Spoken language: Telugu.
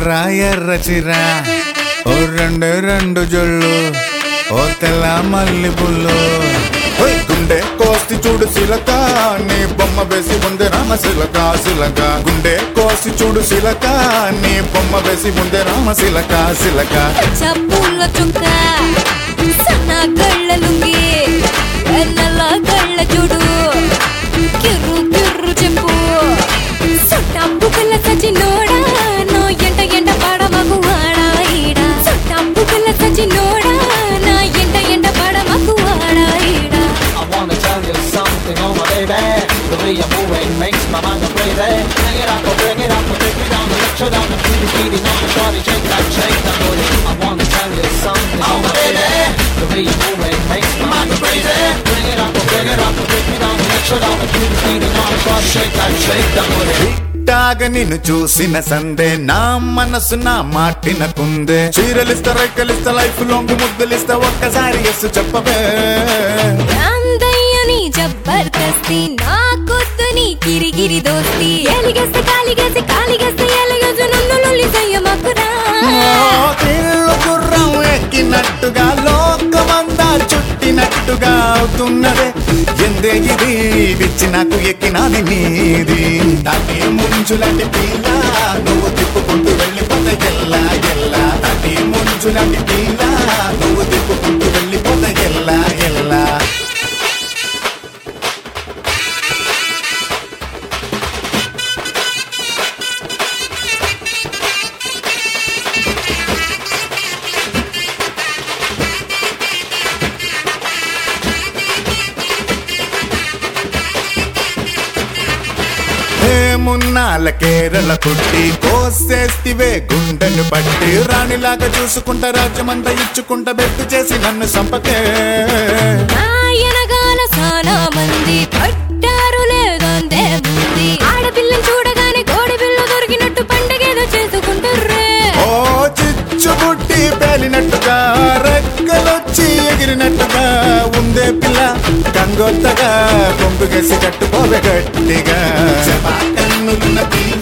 ఎర్ర ఎర్ర చిర ఓ రెండు రెండు జొళ్ళు ఓ తెల్ల మల్లి పుల్లు ఓయ్ గుండె కోసి చూడు సిలక నీ బొమ్మ వేసి ఉంది రామ సిలక సిలక గుండె కోసి చూడు సిలక నీ బొమ్మ వేసి ఉంది రామ సిలక సిలక చప్పుల చుక్క సన్న గళ్ళ లుంగి నల్ల గళ్ళ చూడు కిర్రు కిర్రు చెప్పు సుట్టంబు కల్ల సచి నోడా నో ఎంట ఎంట పాడ మగు ఆడా ఈడా సుట్టంబు కల్ల సచి నోడా నా ఎంట ఎంట పాడ మగు ఆడా ఈడా I wanna tell you something, oh my baby. The way you're moving makes my mind go crazy. Bring it up, oh, bring it up, oh, take me down, let you down, keep it beating on the shorty, shake that, shake that booty. I wanna tell you something, oh my baby. The way you're moving makes my mind go crazy. Bring it up, oh, bring it up, oh, take me down, let you down, keep it beating on the shorty, shake that, shake that booty. టాగ నిన్ను చూసిన సందే నా మనసు నా మాటిన కుందే చీరలిస్తా రైకలిస్తా లైఫ్ లోంగు ముద్దులిస్తా ఒక్కసారి ఎస్సు చెప్పవే అందయ్యని జబర్దస్తి నా కొద్దు నీ గిరిగిరి దోస్తి ఎలిగేస్తే కాలిగేసి కాలిగేస్తే ఎలగజు నన్ను లొల్లి చెయ్యమకురా తిల్లు గుర్రం ఎక్కినట్టుగా లోకమంతా చుట్టినట్టుగా అవుతున్నదే ఎందే ఇది విచ్చి నాకు ఎక్కినది నీది దాని ముంచులాంటి పిల్ల నువ్వు తిప్పుకుంటూ వెళ్ళిపోతే ఎల్లా ఎల్లా దాని ముంచులాంటి పిల్ల నువ్వు తిప్పుకుంటూ వెళ్ళిపోతే ఎల్లా ఎల్లా హే మున్నాల కేరళ పుట్టి కోసేస్తివే గుండెను పట్టి రాణిలాగా చూసుకుంటా రాజ్యమంతా ఇచ్చుకుంటా బెట్టు చేసి నన్ను సంపకే నాయనగాన సానా మంది పట్టారు లేదంతే ముంది ఆడపిల్లని చూడగానే కోడి పిల్ల దొరికినట్టు పండగేదో చేసుకుంటుర్రే ఓ చిచ్చు పుట్టి పేలినట్టుగా రెక్కలొచ్చి ఎగిరినట్టుగా ఉందే పిల్ల కంగొత్తగా కొంపుగేసి కట్టుకోవే గట్టిగా కన్నులున్న పిల్ల